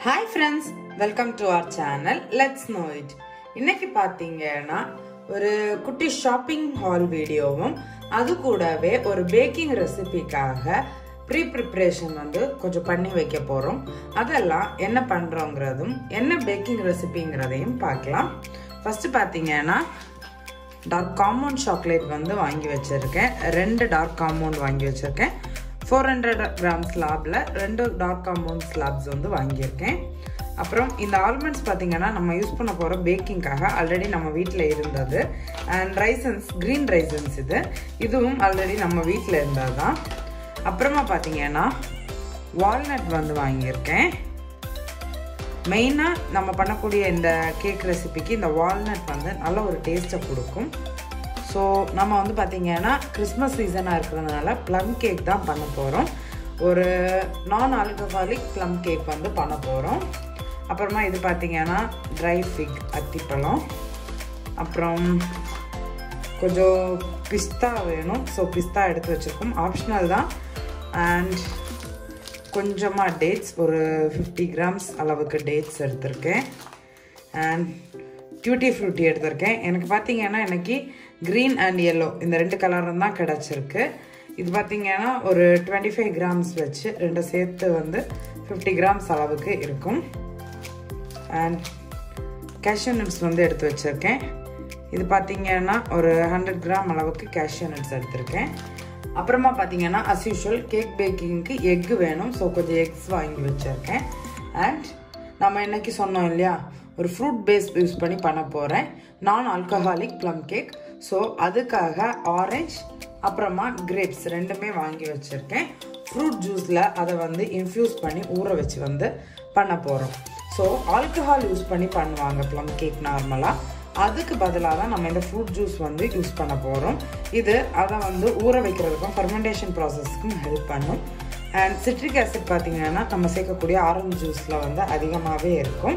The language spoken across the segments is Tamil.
Hi friends welcome to our channel let's know it இன்னைக்கு பார்த்தீங்கன்னா ஒரு குட்டி ஷாப்பிங் ஹால் வீடியோவும் அது கூடவே ஒரு பேக்கிங் ரெசிபிக்காக ப்ரீ ப்ரிப்ரேஷன் வந்து கொஞ்சம் பண்ணி வைக்க போகிறோம் அதெல்லாம் என்ன பண்ணுறோங்கிறதும் என்ன பேக்கிங் ரெசிபிங்கிறதையும் பார்க்கலாம் ஃபஸ்ட்டு பார்த்தீங்கன்னா டார்க் காம்பவுண்ட் சாக்லேட் வந்து வாங்கி வச்சுருக்கேன் ரெண்டு டார்க் காம்பவுண்ட் வாங்கி வச்சுருக்கேன் ஃபோர் ஹண்ட்ரட் கிராம் ஸ்லாபில் ரெண்டு டார்க் காம்பவுண்ட் ஸ்லாப்ஸ் வந்து வாங்கியிருக்கேன் அப்புறம் இந்த ஆல்மண்ட்ஸ் பார்த்தீங்கன்னா நம்ம யூஸ் பண்ண போகிற பேக்கிங்காக ஆல்ரெடி நம்ம வீட்டில் இருந்தது அண்ட் ரைசன்ஸ் க்ரீன் ரைசன்ஸ் இது இதுவும் ஆல்ரெடி நம்ம வீட்டில் இருந்தது தான் அப்புறமா பார்த்தீங்கன்னா வால்நட் வந்து வாங்கியிருக்கேன் மெயினாக நம்ம பண்ணக்கூடிய இந்த கேக் ரெசிபிக்கு இந்த வால்நட் வந்து நல்ல ஒரு டேஸ்ட்டை கொடுக்கும் ஸோ நம்ம வந்து பார்த்திங்கன்னா கிறிஸ்மஸ் சீசனாக இருக்கிறதுனால ப்ளம் கேக் தான் பண்ண போகிறோம் ஒரு நான் ஆல்கஹாலிக் ப்ளம் கேக் வந்து பண்ண போகிறோம் அப்புறமா இது பார்த்திங்கன்னா ட்ரை ஃபிக் அத்திப்பழம் அப்புறம் கொஞ்சம் பிஸ்தா வேணும் ஸோ பிஸ்தா எடுத்து வச்சுருக்கோம் ஆப்ஷனல் தான் அண்ட் கொஞ்சமாக டேட்ஸ் ஒரு ஃபிஃப்டி கிராம்ஸ் அளவுக்கு டேட்ஸ் எடுத்திருக்கேன் அண்ட் டியூட்டி ஃப்ரூட்டி எடுத்திருக்கேன் எனக்கு பார்த்தீங்கன்னா எனக்கு க்ரீன் அண்ட் எல்லோ இந்த ரெண்டு கலரும் தான் கிடச்சிருக்கு இது பார்த்தீங்கன்னா ஒரு டுவெண்ட்டி ஃபைவ் கிராம்ஸ் வச்சு ரெண்டு சேர்த்து வந்து ஃபிஃப்டி கிராம்ஸ் அளவுக்கு இருக்கும் அண்ட் கேஷ்யூ நட்ஸ் வந்து எடுத்து வச்சுருக்கேன் இது பார்த்தீங்கன்னா ஒரு ஹண்ட்ரட் கிராம் அளவுக்கு கேஷ்யூ நட்ஸ் எடுத்திருக்கேன் அப்புறமா பார்த்தீங்கன்னா அஸ் யூஷுவல் கேக் பேக்கிங்க்கு எக்கு வேணும் ஸோ கொஞ்சம் எக்ஸ் வாங்கி வச்சுருக்கேன் அண்ட் நம்ம இன்னைக்கு சொன்னோம் இல்லையா ஒரு ஃப்ரூட் பேஸ் யூஸ் பண்ணி பண்ண போகிறேன் நான் ஆல்கஹாலிக் ப்ளம் கேக் ஸோ அதுக்காக ஆரஞ்ச் அப்புறமா கிரேப்ஸ் ரெண்டுமே வாங்கி வச்சுருக்கேன் ஃப்ரூட் ஜூஸில் அதை வந்து இன்ஃப்யூஸ் பண்ணி ஊற வச்சு வந்து பண்ண போகிறோம் ஸோ ஆல்கஹால் யூஸ் பண்ணி பண்ணுவாங்க ப்ளம் கேக் நார்மலாக அதுக்கு பதிலாக தான் நம்ம இந்த ஃப்ரூட் ஜூஸ் வந்து யூஸ் பண்ண போகிறோம் இது அதை வந்து ஊற வைக்கிறதுக்கும் ஃபெர்மெண்டேஷன் ப்ராசஸ்க்கும் ஹெல்ப் பண்ணும் அண்ட் சிட்ரிக் ஆசிட் பார்த்தீங்கன்னா நம்ம சேர்க்கக்கூடிய ஆரஞ்சு ஜூஸில் வந்து அதிகமாகவே இருக்கும்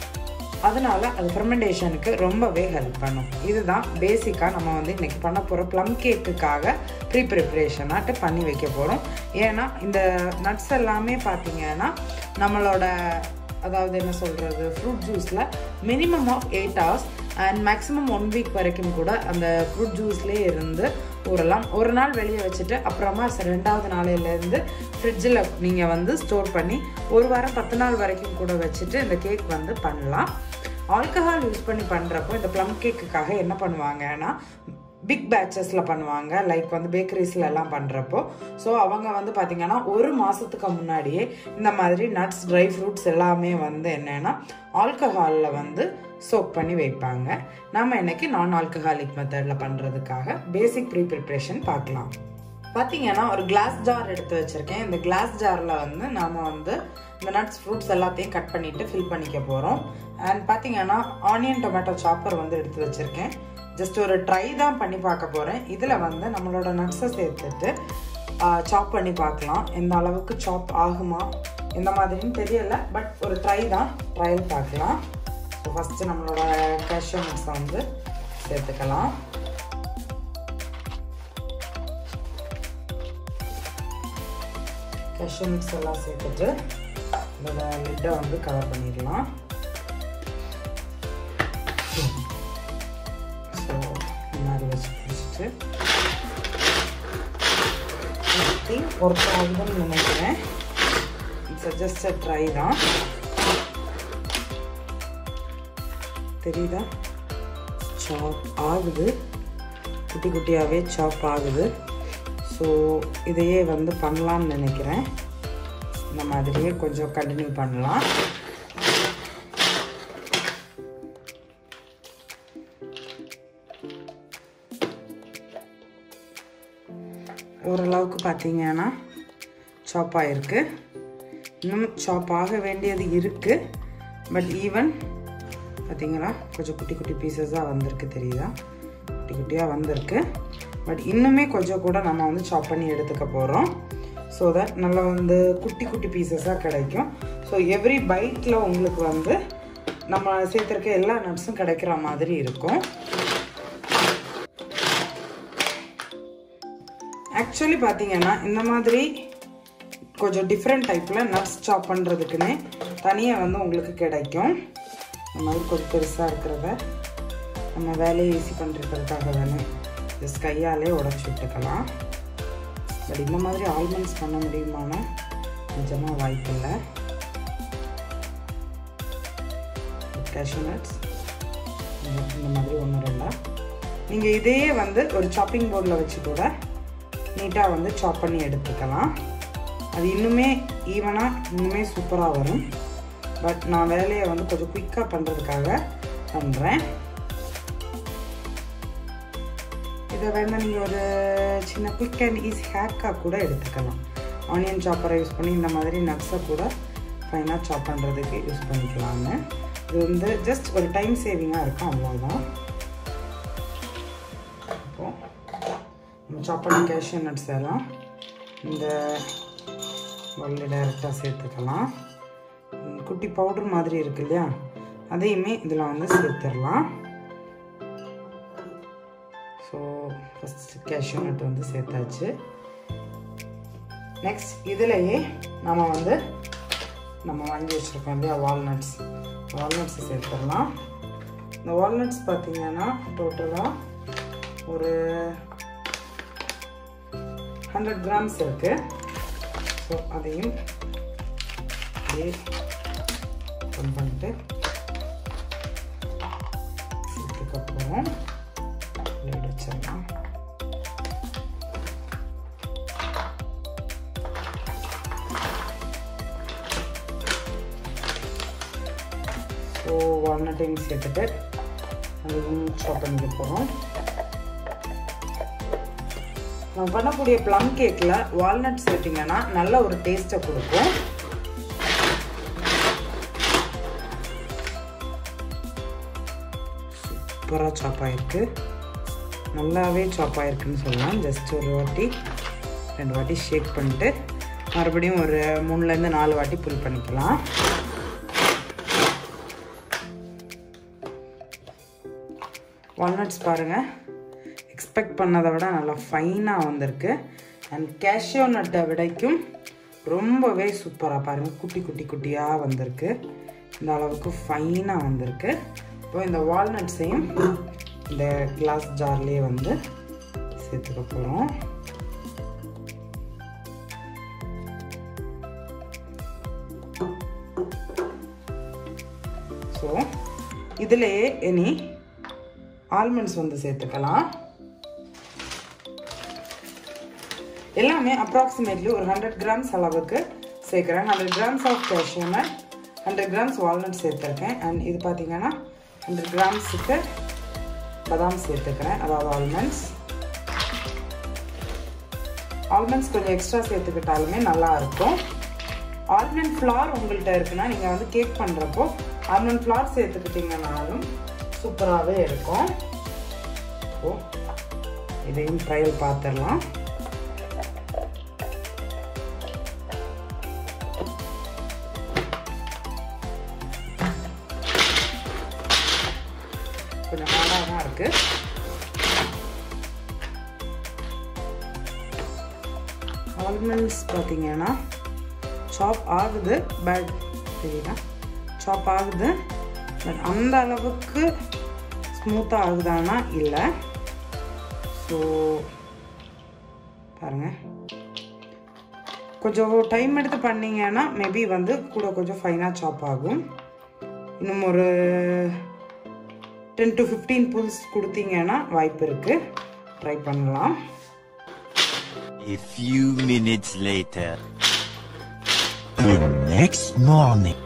அதனால அது ஃபெர்மெண்டேஷனுக்கு ரொம்பவே ஹெல்ப் பண்ணும் இதுதான் பேசிக்காக நம்ம வந்து இன்றைக்கி பண்ண போகிற ப்ளம் கேக்குக்காக ப்ரீ ப்ரிப்ரேஷனாட்டு பண்ணி வைக்க போகிறோம் ஏன்னா இந்த நட்ஸ் எல்லாமே பார்த்தீங்கன்னா நம்மளோட அதாவது என்ன சொல்கிறது ஃப்ரூட் ஜூஸில் minimum of eight hours and maximum one week வரைக்கும் கூட அந்த ஃப்ரூட் ஜூஸ்லேயே இருந்து ஊறலாம் ஒரு நாள் வெளியே வச்சுட்டு அப்புறமா ரெண்டாவது நாளையிலேருந்து ஃப்ரிட்ஜில் நீங்கள் வந்து ஸ்டோர் பண்ணி ஒரு வாரம் பத்து நாள் வரைக்கும் கூட வச்சுட்டு இந்த கேக் வந்து பண்ணலாம் ஆல்கஹால் யூஸ் பண்ணி பண்ணுறப்போ இந்த ப்ளம் கேக்குக்காக என்ன பண்ணுவாங்கன்னா பிக் பேட்சஸில் பண்ணுவாங்க லைக் வந்து பேக்கரிஸ்ல எல்லாம் பண்ணுறப்போ ஸோ அவங்க வந்து பார்த்திங்கன்னா ஒரு மாதத்துக்கு முன்னாடியே இந்த மாதிரி நட்ஸ் ட்ரை ஃப்ரூட்ஸ் எல்லாமே வந்து என்னென்னா ஆல்கஹாலில் வந்து சோக் பண்ணி வைப்பாங்க நம்ம இன்னைக்கு நான் ஆல்கஹாலிக் மெத்தடில் பண்ணுறதுக்காக பேசிக் ப்ரீ ப்ரிப்ரேஷன் பார்க்கலாம் பார்த்தீங்கன்னா ஒரு கிளாஸ் ஜார் எடுத்து வச்சுருக்கேன் இந்த கிளாஸ் ஜாரில் வந்து நாம் வந்து இந்த நட்ஸ் ஃப்ரூட்ஸ் எல்லாத்தையும் கட் பண்ணிவிட்டு ஃபில் பண்ணிக்க போகிறோம் அண்ட் பார்த்தீங்கன்னா ஆனியன் டொமேட்டோ சாப்பர் வந்து எடுத்து வச்சுருக்கேன் ஜஸ்ட் ஒரு ட்ரை தான் பண்ணி பார்க்க போகிறேன் இதில் வந்து நம்மளோட நட்ஸை சேர்த்துட்டு சாப் பண்ணி பார்க்கலாம் எந்த அளவுக்கு சாப் ஆகுமா எந்த மாதிரின்னு தெரியல பட் ஒரு ட்ரை தான் ட்ரையல் பார்க்கலாம் ஸோ ஃபஸ்ட்டு நம்மளோட கேஷ்யூ நட்ஸை வந்து சேர்த்துக்கலாம் கேஷ்யூ மிக்ஸ் எல்லாம் சேர்த்துட்டு இதோட லிட்டை வந்து கவர் பண்ணிடலாம் ஸோ இந்த மாதிரி வச்சு பிடிச்சிட்டு திங் ஒர்க் ஆகுதுன்னு நினைக்கிறேன் இட்ஸ் ஜஸ்ட் அ ட்ரை தான் தெரியுதா சாப் ஆகுது குட்டி குட்டியாகவே சாப் ஆகுது ஸோ இதையே வந்து பண்ணலான்னு நினைக்கிறேன் இந்த மாதிரியே கொஞ்சம் கண்டினியூ பண்ணலாம் ஓரளவுக்கு பார்த்தீங்கன்னா சாப் ஆகிருக்கு இன்னும் சாப் ஆக வேண்டியது இருக்குது பட் ஈவன் பார்த்தீங்களா கொஞ்சம் குட்டி குட்டி பீசஸாக வந்திருக்கு தெரியுதா குட்டி குட்டியாக வந்திருக்கு பட் இன்னுமே கொஞ்சம் கூட நம்ம வந்து சாப் பண்ணி எடுத்துக்க போகிறோம் ஸோ தட் நல்லா வந்து குட்டி குட்டி பீசஸாக கிடைக்கும் ஸோ எவ்ரி பைட்டில் உங்களுக்கு வந்து நம்ம சேர்த்துருக்க எல்லா நட்ஸும் கிடைக்கிற மாதிரி இருக்கும் ஆக்சுவலி பார்த்தீங்கன்னா இந்த மாதிரி கொஞ்சம் டிஃப்ரெண்ட் டைப்பில் நட்ஸ் சாப் பண்ணுறதுக்குன்னே தனியாக வந்து உங்களுக்கு கிடைக்கும் இந்த மாதிரி கொஞ்சம் பெருசாக இருக்கிறத நம்ம வேலையை ஈஸி பண்ணுறதுக்காக தானே ஜஸ்ட் கையாலே உடச்சி விட்டுக்கலாம் பட் இந்த மாதிரி ஆல்மண்ட்ஸ் பண்ண முடியுமானா நிஜமாக வாய்ப்பில்லை கேஷ்யூ நட்ஸ் இந்த மாதிரி ஒன்று ரெண்டா நீங்கள் இதையே வந்து ஒரு சாப்பிங் போர்டில் வச்சு கூட நீட்டாக வந்து சாப் பண்ணி எடுத்துக்கலாம் அது இன்னுமே ஈவனாக இன்னுமே சூப்பராக வரும் பட் நான் வேலையை வந்து கொஞ்சம் குயிக்காக பண்ணுறதுக்காக பண்ணுறேன் இதை வேணால் நீங்கள் ஒரு சின்ன குயிக் அண்ட் ஈஸி ஹேக்காக கூட எடுத்துக்கலாம் ஆனியன் சாப்பரை யூஸ் பண்ணி இந்த மாதிரி நட்ஸை கூட ஃபைனாக சாப் பண்ணுறதுக்கு யூஸ் பண்ணிக்கலாங்க இது வந்து ஜஸ்ட் ஒரு டைம் சேவிங்காக இருக்கும் அவ்வளோதான் இப்போ நம்ம சாப் பண்ண கேஷ்யூ நட்ஸ் எல்லாம் இந்த வள்ளி டைரெக்டாக சேர்த்துக்கலாம் குட்டி பவுடர் மாதிரி இருக்கு இல்லையா அதையுமே இதில் வந்து சேர்த்துடலாம் ஸோ ஃபஸ்ட் கேஷ்யூ நட் வந்து சேர்த்தாச்சு நெக்ஸ்ட் இதுலேயே நம்ம வந்து நம்ம வாங்கி வச்சுருக்கோம் இல்லையா வால்நட்ஸ் வால்நட்ஸ் சேர்த்துடலாம் இந்த வால்நட்ஸ் பார்த்தீங்கன்னா டோட்டலாக ஒரு ஹண்ட்ரட் கிராம்ஸ் இருக்குது ஸோ அதையும் அப்படியே ஓப்பன் பண்ணிட்டு சேர்த்துக்கப்புறம் லைட் வச்சிடலாம் ஸோ வால்நட்டையும் சேர்த்துட்டு அதுவும் சாப் பண்ணிக்க போகிறோம் நம்ம பண்ணக்கூடிய ப்ளம் கேக்கில் வால்நட் சேர்த்திங்கன்னா நல்ல ஒரு டேஸ்ட்டை கொடுக்கும் சூப்பராக சாப் ஆகிருக்கு நல்லாவே சாப் ஆகிருக்குன்னு சொல்லலாம் ஜஸ்ட் ஒரு வாட்டி ரெண்டு வாட்டி ஷேக் பண்ணிட்டு மறுபடியும் ஒரு மூணுலேருந்து நாலு வாட்டி புல் பண்ணிக்கலாம் வால்நட்ஸ் பாருங்கள் எக்ஸ்பெக்ட் பண்ணதை விட நல்லா ஃபைனாக வந்திருக்கு அண்ட் கேஷ்யூ நட்டை விடைக்கும் ரொம்பவே சூப்பராக பாருங்கள் குட்டி குட்டி குட்டியாக வந்திருக்கு இந்த அளவுக்கு ஃபைனாக வந்திருக்கு இப்போ இந்த வால்நட்ஸையும் இந்த கிளாஸ் ஜார்லேயே வந்து சேர்த்துக்க போகிறோம் ஸோ இதுலேயே இனி ஆல்மண்ட்ஸ் வந்து சேர்த்துக்கலாம் எல்லாமே அப்ராக்சிமேட்லி ஒரு ஹண்ட்ரட் கிராம்ஸ் அளவுக்கு சேர்க்குறேன் hundred grams of cashew nut hundred grams walnut சேர்த்துருக்கேன் அண்ட் இது பார்த்தீங்கன்னா ஹண்ட்ரட் கிராம்ஸுக்கு பதாம் சேர்த்துக்கிறேன் அதாவது ஆல்மண்ட்ஸ் ஆல்மண்ட்ஸ் கொஞ்சம் எக்ஸ்ட்ரா சேர்த்துக்கிட்டாலுமே நல்லா இருக்கும் ஆல்மண்ட் ஃப்ளார் உங்கள்கிட்ட இருக்குன்னா நீங்கள் வந்து கேக் பண்ணுறப்போ ஆல்மண்ட் ஃப்ளார் சேர்த்துக்கிட்டிங்கனாலும் சூப்பராகவே இருக்கும் ஸோ இதையும் ட்ரையல் பார்த்துடலாம் கொஞ்சம் ஹார்டாக தான் இருக்குது ஆல்மண்ட்ஸ் பார்த்தீங்கன்னா சாப் ஆகுது பட் தெரியுதா சாப் ஆகுது பட் அந்த அளவுக்கு ஸ்மூத்தாக ஆகுதானா இல்லை ஸோ பாருங்கள் கொஞ்சம் டைம் எடுத்து பண்ணிங்கன்னா மேபி வந்து கூட கொஞ்சம் ஃபைனாக சாப் ஆகும் இன்னும் ஒரு டென் டு ஃபிஃப்டீன் புல்ஸ் கொடுத்தீங்கன்னா வாய்ப்பு இருக்குது ட்ரை பண்ணலாம் A few minutes later. The next morning.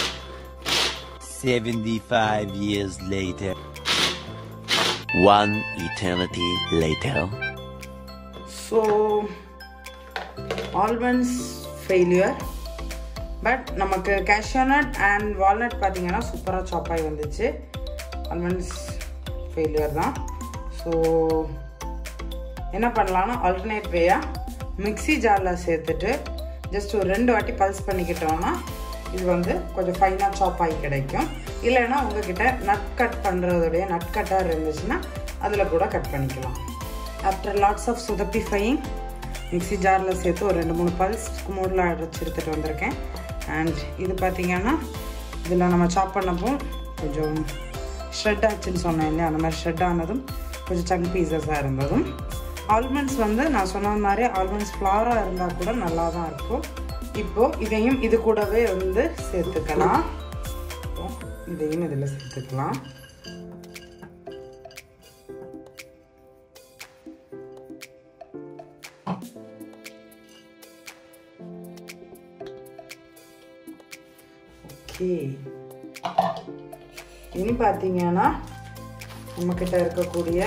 75 years later. One eternity later. So almonds failure but நமக்கு கேஷ்யூநட் அண்ட் வால்நட் பார்த்தீங்கன்னா சூப்பராக சாப் ஆகி வந்துச்சு ஆல்மண்ட்ஸ் ஃபெயிலியர் தான் ஸோ என்ன பண்ணலாம்னா ஆல்டர்னேட் வேயாக மிக்ஸி ஜாரில் சேர்த்துட்டு ஜஸ்ட் ஒரு ரெண்டு வாட்டி பல்ஸ் பண்ணிக்கிட்டோம்னா இது வந்து கொஞ்சம் ஃபைனாக சாப் ஆகி கிடைக்கும் இல்லைன்னா உங்ககிட்ட நட் கட் பண்ணுறதுடைய நட் கட்டர் இருந்துச்சுன்னா அதில் கூட கட் பண்ணிக்கலாம் ஆஃப்டர் லாட்ஸ் ஆஃப் சுதப்பிஃபையிங் மிக்ஸி ஜாரில் சேர்த்து ஒரு ரெண்டு மூணு பல்ஸ் மூடில் அடைச்சி எடுத்துகிட்டு வந்திருக்கேன் அண்ட் இது பார்த்தீங்கன்னா இதில் நம்ம சாப் பண்ணப்போ கொஞ்சம் ஷ்ரெட் ஆச்சுன்னு சொன்னேன் இல்லையா அந்த மாதிரி ஷ்ரெட் ஆனதும் கொஞ்சம் சங்க் பீசஸாக இருந்ததும் ஆல்மண்ட்ஸ் வந்து நான் சொன்ன மாதிரி ஆல்மண்ட்ஸ் ஃப்ளாராக இருந்தால் கூட நல்லா தான் இருக்கும் இப்போது இதையும் இது கூடவே வந்து சேர்த்துக்கலாம் இப்போ இதையும் இதில் சேர்த்துக்கலாம் ஓகே இனி பார்த்தீங்கன்னா நம்மக்கிட்ட இருக்கக்கூடிய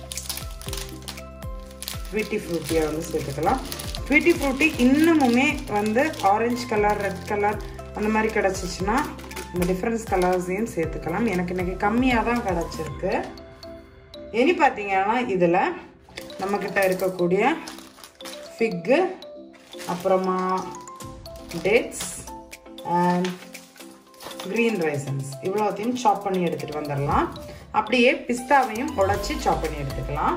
ட்விட்டி ஃப்ரூட்டியை வந்து சேர்த்துக்கலாம் ட்விட்டி ஃப்ரூட்டி இன்னமுமே வந்து ஆரஞ்சு கலர் ரெட் கலர் அந்த மாதிரி கிடச்சிச்சின்னா இந்த டிஃப்ரென்ஸ் கலர்ஸையும் சேர்த்துக்கலாம் எனக்கு இன்றைக்கி கம்மியாக தான் கிடச்சிருக்கு இனி பார்த்தீங்கன்னா இதில் நம்மக்கிட்ட இருக்கக்கூடிய ஃபிக்கு அப்புறமா டேட்ஸ் அண்ட் க்ரீன் ரைசன்ஸ் இவ்வளோத்தையும் சாப் பண்ணி எடுத்துகிட்டு வந்துடலாம் அப்படியே பிஸ்தாவையும் உடச்சி சாப் பண்ணி எடுத்துக்கலாம்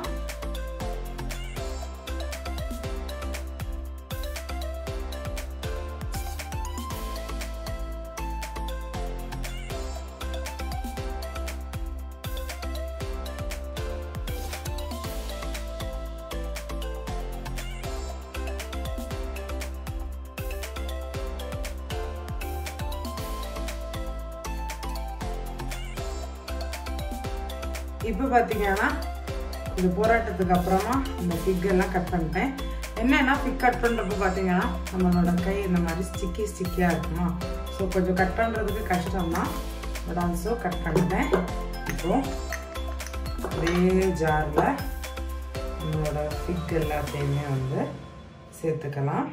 இப்போ பார்த்தீங்கன்னா இது போராட்டத்துக்கு அப்புறமா இந்த ஃபிக் எல்லாம் கட் பண்ணிட்டேன் என்னன்னா ஃபிக் கட் பண்ணுறப்ப பார்த்தீங்கன்னா நம்மளோட கை இந்த மாதிரி ஸ்டிக்கி ஸ்டிக்கியாக இருக்குமா ஸோ கொஞ்சம் கட் பண்ணுறதுக்கு கஷ்டம் தான் பட் ஆல்சோ கட் பண்ணிட்டேன் இப்போ ஒரே ஜாரில் நம்மளோட ஃபிக் எல்லாத்தையுமே வந்து சேர்த்துக்கலாம்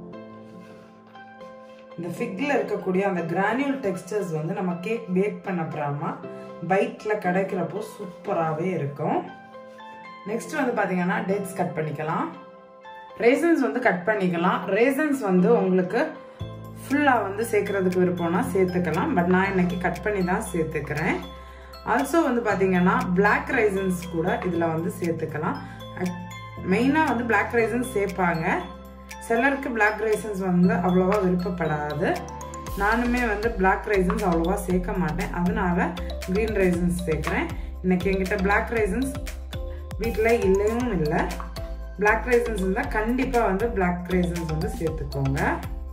இந்த ஃபிக்கில் இருக்கக்கூடிய அந்த கிரானியூல் டெக்ஸ்டர்ஸ் வந்து நம்ம கேக் பேக் பண்ண அப்புறமா பைட்டில் கிடைக்கிறப்போ சூப்பராகவே இருக்கும் நெக்ஸ்ட் வந்து பார்த்தீங்கன்னா டேட்ஸ் கட் பண்ணிக்கலாம் ரேசன்ஸ் வந்து கட் பண்ணிக்கலாம் ரேசன்ஸ் வந்து உங்களுக்கு ஃபுல்லாக வந்து சேர்க்கறதுக்கு விருப்பம்னா சேர்த்துக்கலாம் பட் நான் இன்னைக்கு கட் பண்ணி தான் சேர்த்துக்கிறேன் ஆல்சோ வந்து பார்த்தீங்கன்னா பிளாக் ரைசன்ஸ் கூட இதில் வந்து சேர்த்துக்கலாம் மெயினாக வந்து பிளாக் ரைசன்ஸ் சேர்ப்பாங்க சிலருக்கு பிளாக் ரைசன்ஸ் வந்து அவ்வளோவா விருப்பப்படாது நானுமே வந்து பிளாக் ரைசன்ஸ் அவ்வளோவா சேர்க்க மாட்டேன் அதனால க்ரீன் ரைசன்ஸ் சேர்க்குறேன் இன்னைக்கு எங்கிட்ட பிளாக் ரைசன்ஸ் வீட்டில் இல்லையும் இல்லை பிளாக் ரைசன்ஸ் இருந்தால் கண்டிப்பாக வந்து பிளாக் ரைசன்ஸ் வந்து சேர்த்துக்கோங்க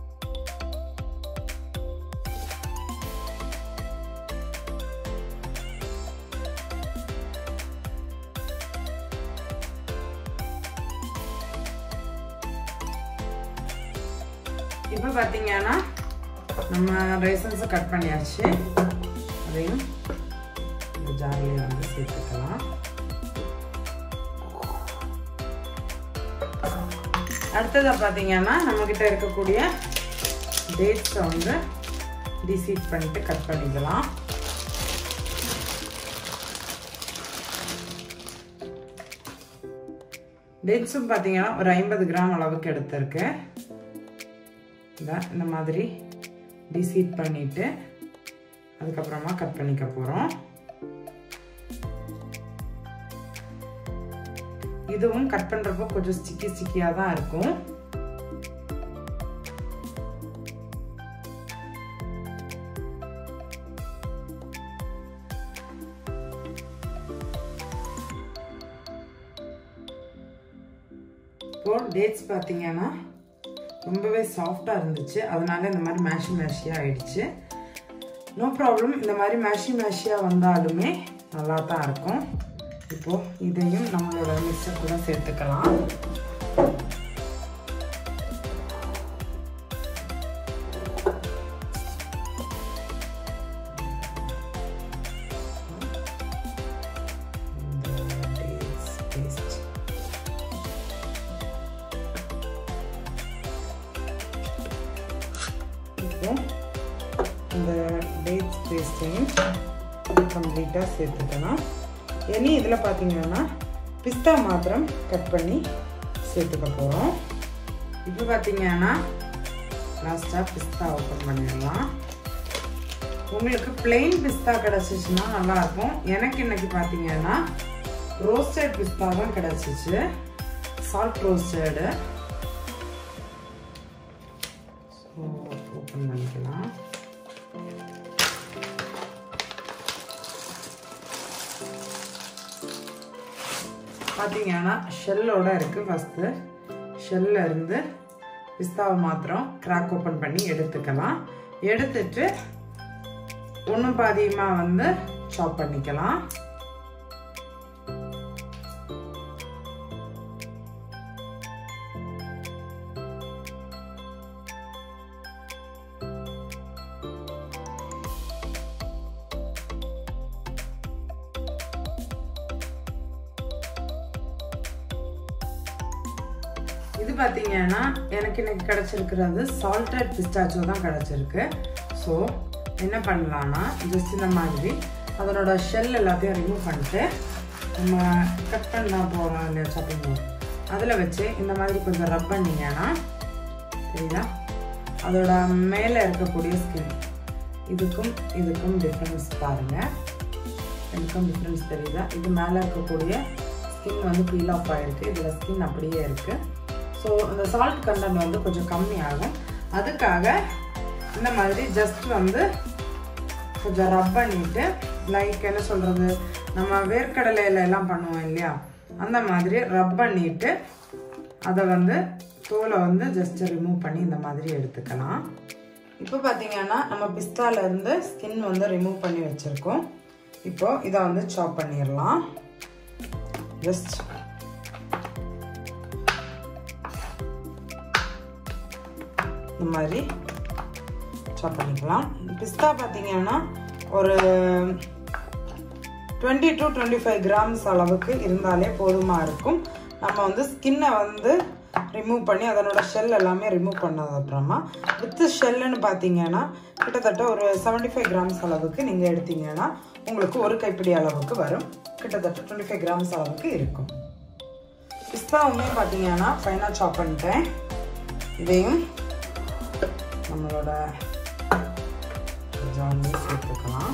இப்போ பார்த்தீங்கன்னா நம்ம ரைசன்ஸை கட் பண்ணியாச்சு அதையும் இந்த ஜாரிலே வந்து சேர்த்துக்கலாம் அடுத்ததாக பார்த்தீங்கன்னா நம்மக்கிட்ட இருக்கக்கூடிய டேட்ஸை வந்து டிசீட் பண்ணிட்டு கட் பண்ணிக்கலாம் டேட்ஸும் பார்த்தீங்கன்னா ஒரு ஐம்பது கிராம் அளவுக்கு எடுத்திருக்கேன் இந்த மாதிரி டிசீட் பண்ணிட்டு அதுக்கப்புறமா கட் பண்ணிக்க போகிறோம் இதுவும் கட் பண்ணுறப்போ கொஞ்சம் ஸ்டிக்கி ஸ்டிக்கியாக தான் இருக்கும் இப்போ டேட்ஸ் பார்த்தீங்கன்னா ரொம்பவே சாஃப்டாக இருந்துச்சு அதனால இந்த மாதிரி மேஷி மேஷியாக ஆயிடுச்சு நோ ப்ராப்ளம் இந்த மாதிரி மேஷி மேஷியாக வந்தாலுமே நல்லா தான் இருக்கும் இப்போது இதையும் நம்மளோட மிக்சர் கூட சேர்த்துக்கலாம் இப்போ இந்த டேட்ஸ் பேஸ்ட்டையும் கம்ப்ளீட்டாக சேர்த்துக்கலாம் இனி இதில் பார்த்தீங்கன்னா பிஸ்தா மாத்திரம் கட் பண்ணி சேர்த்துக்க போகிறோம் இப்போ பார்த்தீங்கன்னா லாஸ்ட்டாக பிஸ்தா ஓப்பன் பண்ணிடலாம் உங்களுக்கு பிளெயின் பிஸ்தா கிடச்சிச்சுன்னா நல்லாயிருக்கும் எனக்கு இன்னைக்கு பார்த்தீங்கன்னா ரோஸ்டட் பிஸ்தா தான் கிடச்சிச்சு சால்ட் ரோஸ்டடு ஸோ ஓப்பன் பண்ணிக்கலாம் பார்த்தீங்கன்னா ஷெல்லோட இருக்குது ஃபஸ்ட்டு ஷெல்ல இருந்து பிஸ்தாவை மாத்திரம் கிராக் ஓப்பன் பண்ணி எடுத்துக்கலாம் எடுத்துட்டு ஒன்றும் பாதியமாக வந்து சாப் பண்ணிக்கலாம் இது பார்த்தீங்கன்னா எனக்கு இன்னைக்கு கிடச்சிருக்கிறது சால்டட் பிஸ்டாச்சோ தான் கிடச்சிருக்கு ஸோ என்ன பண்ணலான்னா ஜஸ்ட் இந்த மாதிரி அதனோட ஷெல் எல்லாத்தையும் ரிமூவ் பண்ணிட்டு நம்ம கட் பண்ணலாம் போகிறோம் இல்லையா சாப்பிங் போர்ட் அதில் வச்சு இந்த மாதிரி கொஞ்சம் ரப் பண்ணிங்கன்னா சரிதா அதோட மேலே இருக்கக்கூடிய ஸ்கின் இதுக்கும் இதுக்கும் டிஃப்ரென்ஸ் பாருங்கள் எனக்கும் டிஃப்ரென்ஸ் தெரியுதா இது மேலே இருக்கக்கூடிய ஸ்கின் வந்து பீல் ஆஃப் ஆகிருக்கு இதில் ஸ்கின் அப்படியே இருக்குது ஸோ இந்த சால்ட் கண்டென்ட் வந்து கொஞ்சம் கம்மியாகும் அதுக்காக இந்த மாதிரி ஜஸ்ட் வந்து கொஞ்சம் ரப் பண்ணிட்டு லைக் என்ன சொல்கிறது நம்ம வேர்க்கடலையில எல்லாம் பண்ணுவோம் இல்லையா அந்த மாதிரி ரப் பண்ணிட்டு அதை வந்து தோலை வந்து ஜஸ்ட் ரிமூவ் பண்ணி இந்த மாதிரி எடுத்துக்கலாம் இப்போ பார்த்தீங்கன்னா நம்ம பிஸ்தால இருந்து ஸ்கின் வந்து ரிமூவ் பண்ணி வச்சுருக்கோம் இப்போ இதை வந்து சாப் பண்ணிடலாம் ஜஸ்ட் இந்த மாதிரி சாப் பண்ணிக்கலாம் பிஸ்தா பார்த்தீங்கன்னா ஒரு twenty to twenty five grams அளவுக்கு இருந்தாலே போதுமாக இருக்கும் நம்ம வந்து ஸ்கின்னை வந்து ரிமூவ் பண்ணி அதனோட ஷெல் எல்லாமே ரிமூவ் பண்ணது அப்புறமா வித்து ஷெல்லுன்னு பார்த்தீங்கன்னா கிட்டத்தட்ட ஒரு செவன்ட்டி ஃபைவ் கிராம்ஸ் அளவுக்கு நீங்கள் எடுத்தீங்கன்னா உங்களுக்கு ஒரு கைப்பிடி அளவுக்கு வரும் கிட்டத்தட்ட டுவெண்ட்டி ஃபைவ் கிராம்ஸ் அளவுக்கு இருக்கும் பிஸ்தாவுமே பார்த்தீங்கன்னா ஃபைனாக சாப் பண்ணிட்டேன் இதையும் நம்மளோட ஜாலி சேர்த்துக்கலாம்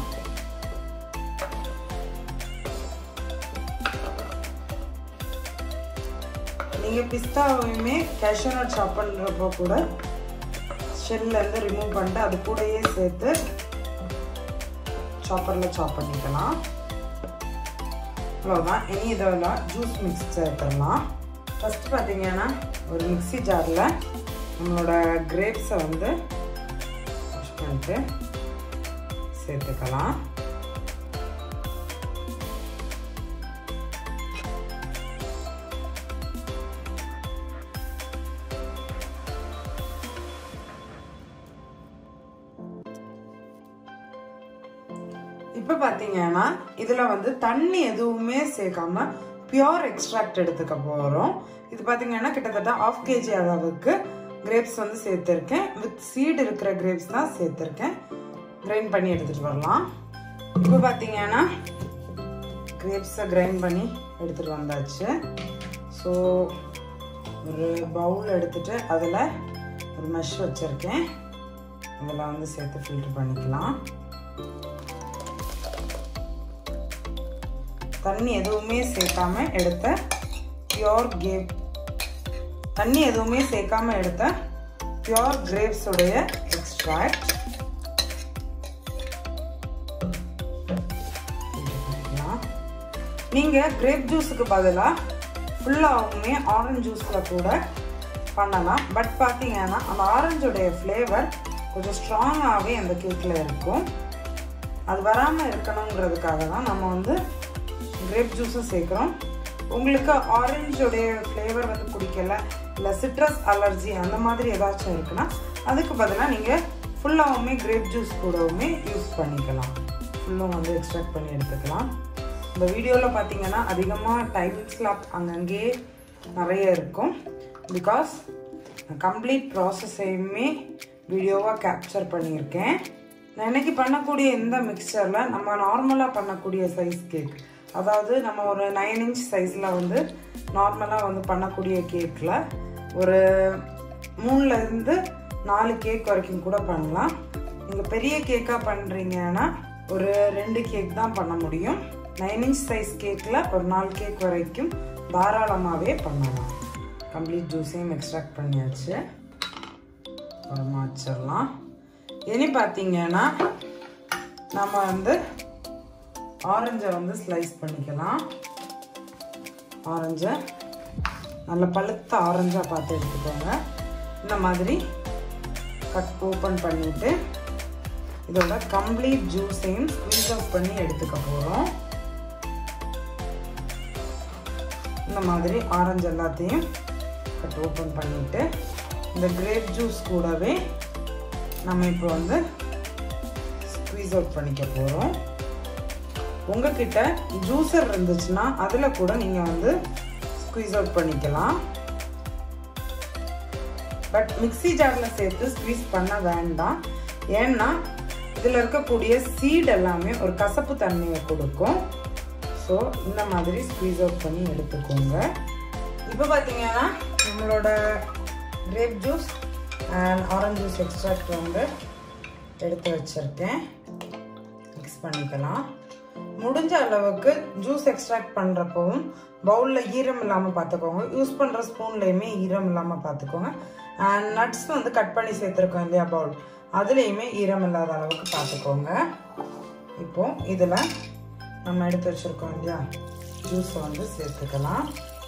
நீங்கள் பிஸ்தாவையுமே கேஷ்யூநட் சாப் பண்ணுறப்போ கூட ஷெல்லேருந்து ரிமூவ் பண்ணிட்டு அது கூடயே சேர்த்து சாப்பரில் சாப் பண்ணிக்கலாம் அவ்வளோதான் இனி இதில் ஜூஸ் மிக்ஸ் சேர்த்துடலாம் ஃபஸ்ட்டு பார்த்தீங்கன்னா ஒரு மிக்சி ஜாரில் நம்மளோட கிரேப்ஸை வந்து வாஷ் பண்ணிட்டு சேர்த்துக்கலாம் இப்போ பார்த்தீங்கன்னா இதில் வந்து தண்ணி எதுவுமே சேர்க்காம பியோர் எக்ஸ்ட்ராக்ட் எடுத்துக்க போகிறோம் இது பார்த்தீங்கன்னா கிட்டத்தட்ட ஆஃப் கேஜி அளவுக்கு கிரேப்ஸ் வந்து சேர்த்துருக்கேன் வித் சீடு இருக்கிற கிரேப்ஸ் தான் சேர்த்துருக்கேன் கிரைண்ட் பண்ணி எடுத்துகிட்டு வரலாம் இப்போ பார்த்தீங்கன்னா கிரேப்ஸை கிரைண்ட் பண்ணி எடுத்துகிட்டு வந்தாச்சு ஸோ ஒரு பவுல் எடுத்துட்டு அதில் ஒரு மெஷ் வச்சுருக்கேன் அதில் வந்து சேர்த்து ஃபில்டர் பண்ணிக்கலாம் தண்ணி எதுவுமே சேர்க்காம எடுத்த பியோர் கேப் தண்ணி எதுவுமே சேர்க்காம எடுத்த பியோர் கிரேப்ஸ் உடைய எக்ஸ்ட்ராக்ட் நீங்க கிரேப் ஜூஸுக்கு பதிலாக ஃபுல்லாகவுமே ஆரஞ்சு ஜூஸில் கூட பண்ணலாம் பட் பார்த்தீங்கன்னா அந்த ஆரஞ்சுடைய ஃப்ளேவர் கொஞ்சம் ஸ்ட்ராங்காகவே அந்த கேக்கில் இருக்கும் அது வராமல் இருக்கணுங்கிறதுக்காக தான் நம்ம வந்து கிரேப் ஜூஸும் சேர்க்குறோம் உங்களுக்கு ஆரஞ்சோடைய ஃப்ளேவர் வந்து பிடிக்கல இல்லை சிட்ரஸ் அலர்ஜி அந்த மாதிரி ஏதாச்சும் இருக்குன்னா அதுக்கு பதிலாக நீங்கள் ஃபுல்லாகவுமே கிரேப் ஜூஸ் கூடவுமே யூஸ் பண்ணிக்கலாம் ஃபுல்லும் வந்து எக்ஸ்ட்ராக்ட் பண்ணி எடுத்துக்கலாம் இந்த வீடியோவில் பார்த்தீங்கன்னா அதிகமாக டைம் ஸ்லாப் அங்கங்கேயே நிறைய இருக்கும் பிகாஸ் கம்ப்ளீட் ப்ராசஸையுமே வீடியோவாக கேப்சர் பண்ணியிருக்கேன் நான் இன்னைக்கு பண்ணக்கூடிய இந்த மிக்சரில் நம்ம நார்மலாக பண்ணக்கூடிய சைஸ் கேக் அதாவது நம்ம ஒரு நைன் இன்ச் சைஸில் வந்து நார்மலாக வந்து பண்ணக்கூடிய கேக்கில் ஒரு மூணுலேருந்து நாலு கேக் வரைக்கும் கூட பண்ணலாம் நீங்கள் பெரிய கேக்காக பண்ணுறீங்கன்னா ஒரு ரெண்டு கேக் தான் பண்ண முடியும் நைன் இன்ச் சைஸ் கேக்கில் ஒரு நாலு கேக் வரைக்கும் தாராளமாகவே பண்ணலாம் கம்ப்ளீட் ஜூஸையும் எக்ஸ்ட்ராக்ட் பண்ணியாச்சு அப்புறமா வச்சிடலாம் இனி பார்த்தீங்கன்னா நம்ம வந்து ஆரஞ்சை வந்து ஸ்லைஸ் பண்ணிக்கலாம் ஆரஞ்சை நல்ல பழுத்த ஆரஞ்சாக பார்த்து எடுத்துக்கோங்க இந்த மாதிரி கட் ஓப்பன் பண்ணிவிட்டு இதோட கம்ப்ளீட் ஜூஸையும் ஸ்க்வீஸ் ஆஃப் பண்ணி எடுத்துக்க போகிறோம் இந்த மாதிரி ஆரஞ்சு எல்லாத்தையும் கட் ஓப்பன் பண்ணிவிட்டு இந்த கிரேப் ஜூஸ் கூடவே நம்ம இப்போ வந்து ஸ்க்வீஸ் அவுட் பண்ணிக்க போகிறோம் உங்ககிட்ட ஜூஸர் இருந்துச்சுன்னா அதில் கூட நீங்கள் வந்து ஸ்க்வீஸ் அவுட் பண்ணிக்கலாம் பட் மிக்சி ஜாரில் சேர்த்து ஸ்க்வீஸ் பண்ண வேண்டாம் ஏன்னா இதில் இருக்கக்கூடிய சீட் எல்லாமே ஒரு கசப்பு தன்மையை கொடுக்கும் ஸோ இந்த மாதிரி ஸ்க்வீஸ் அவுட் பண்ணி எடுத்துக்கோங்க இப்போ பார்த்தீங்கன்னா நம்மளோட grape juice and orange juice extract வந்து எடுத்து வச்சுருக்கேன் மிக்ஸ் பண்ணிக்கலாம் முடிஞ்ச அளவுக்கு ஜூஸ் எக்ஸ்ட்ராக்ட் பண்ணுறப்பவும் பவுலில் ஈரம் இல்லாமல் பார்த்துக்கோங்க யூஸ் பண்ணுற ஸ்பூன்லேயுமே ஈரம் இல்லாமல் பார்த்துக்கோங்க அண்ட் நட்ஸ் வந்து கட் பண்ணி சேர்த்துருக்கோம் இல்லையா பவுல் அதுலேயுமே ஈரம் இல்லாத அளவுக்கு பார்த்துக்கோங்க இப்போ இதில் நம்ம எடுத்து வச்சுருக்கோம் இல்லையா ஜூஸை வந்து சேர்த்துக்கலாம்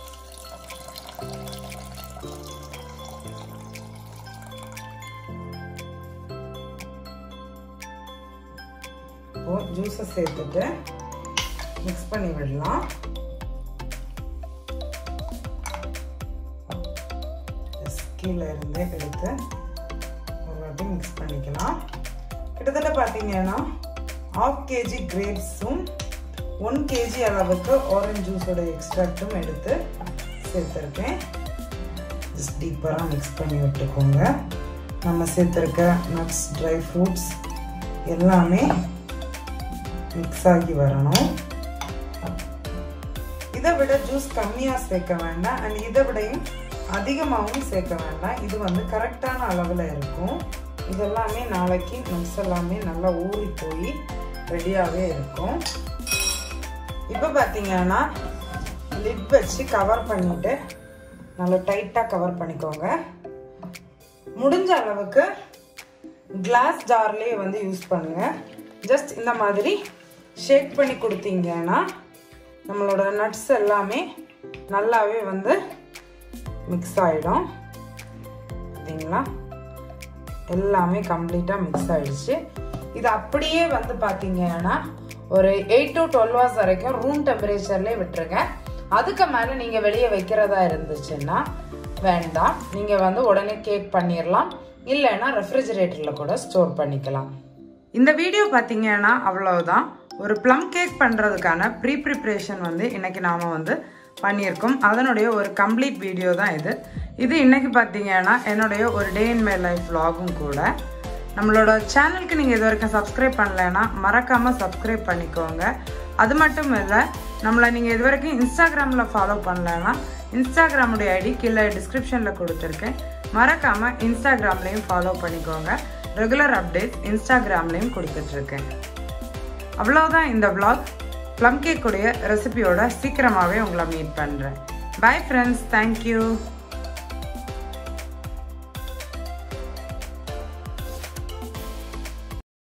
இப்போ ஜூஸை சேர்த்துட்டு மிக்ஸ் பண்ணி விடலாம் கீழே இருந்து எடுத்து ஒரு வாட்டி மிக்ஸ் பண்ணிக்கலாம் கிட்டத்தட்ட பார்த்தீங்கன்னா ஆஃப் கேஜி கிரேப்ஸும் ஒன் கேஜி அளவுக்கு ஆரஞ்ச் ஜூஸோட எக்ஸ்ட்ராக்டும் எடுத்து சேர்த்துருக்கேன் ஜஸ்ட் டீப்பராக மிக்ஸ் பண்ணி விட்டுக்கோங்க நம்ம சேர்த்துருக்க நட்ஸ் ட்ரை ஃப்ரூட்ஸ் எல்லாமே மிக்ஸ் ஆகி வரணும் இதை விட ஜூஸ் கம்மியாக சேர்க்க வேண்டாம் அண்ட் இதை விடையும் அதிகமாகவும் சேர்க்க வேண்டாம் இது வந்து கரெக்டான அளவில் இருக்கும் இதெல்லாமே நாளைக்கு நட்ஸ் எல்லாமே நல்லா ஊறி போய் ரெடியாகவே இருக்கும் இப்போ பார்த்தீங்கன்னா லிட் வச்சு கவர் பண்ணிவிட்டு நல்லா டைட்டாக கவர் பண்ணிக்கோங்க முடிஞ்ச அளவுக்கு கிளாஸ் ஜார்லேயே வந்து யூஸ் பண்ணுங்கள் ஜஸ்ட் இந்த மாதிரி ஷேக் பண்ணி கொடுத்தீங்கன்னா நம்மளோட நட்ஸ் எல்லாமே நல்லாவே வந்து மிக்ஸ் ஆகிடும் பார்த்தீங்களா எல்லாமே கம்ப்ளீட்டாக மிக்ஸ் ஆகிடுச்சு இது அப்படியே வந்து பார்த்தீங்கன்னா ஒரு எயிட் டு டுவெல் ஹவர்ஸ் வரைக்கும் ரூம் டெம்பரேச்சர்லேயே விட்டுருங்க அதுக்கு மேலே நீங்கள் வெளியே வைக்கிறதா இருந்துச்சுன்னா வேண்டாம் நீங்கள் வந்து உடனே கேக் பண்ணிடலாம் இல்லைன்னா ரெஃப்ரிஜரேட்டரில் கூட ஸ்டோர் பண்ணிக்கலாம் இந்த வீடியோ பார்த்தீங்கன்னா அவ்வளவுதான் ஒரு ப்ளம் கேக் பண்ணுறதுக்கான ப்ரீ ப்ரிப்ரேஷன் வந்து இன்னைக்கு நாம் வந்து பண்ணியிருக்கோம் அதனுடைய ஒரு கம்ப்ளீட் வீடியோ தான் இது இது இன்னைக்கு பார்த்தீங்கன்னா என்னுடைய ஒரு டே இன் மை லைஃப் vlogகும் கூட நம்மளோட சேனலுக்கு நீங்கள் இது வரைக்கும் சப்ஸ்கிரைப் பண்ணலைன்னா மறக்காமல் சப்ஸ்கிரைப் பண்ணிக்கோங்க அது மட்டும் இல்லை நம்மளை நீங்கள் இது வரைக்கும் இன்ஸ்டாகிராமில் ஃபாலோ பண்ணலைன்னா இன்ஸ்டாகிராமுடைய ஐடி கீழே டிஸ்கிரிப்ஷனில் கொடுத்துருக்கேன் மறக்காமல் இன்ஸ்டாகிராம்லேயும் ஃபாலோ பண்ணிக்கோங்க ரெகுலர் அப்டேட்ஸ் இன்ஸ்டாகிராம்லேயும் கொடுத்துட்ருக்கேன் அவ்வளோதான் இந்த vlog ப்ளம் கேக்குடைய ரெசிபியோட சீக்கிரமாகவே உங்களை மீட் பண்ணுறேன் பை ஃப்ரெண்ட்ஸ் தேங்க்யூ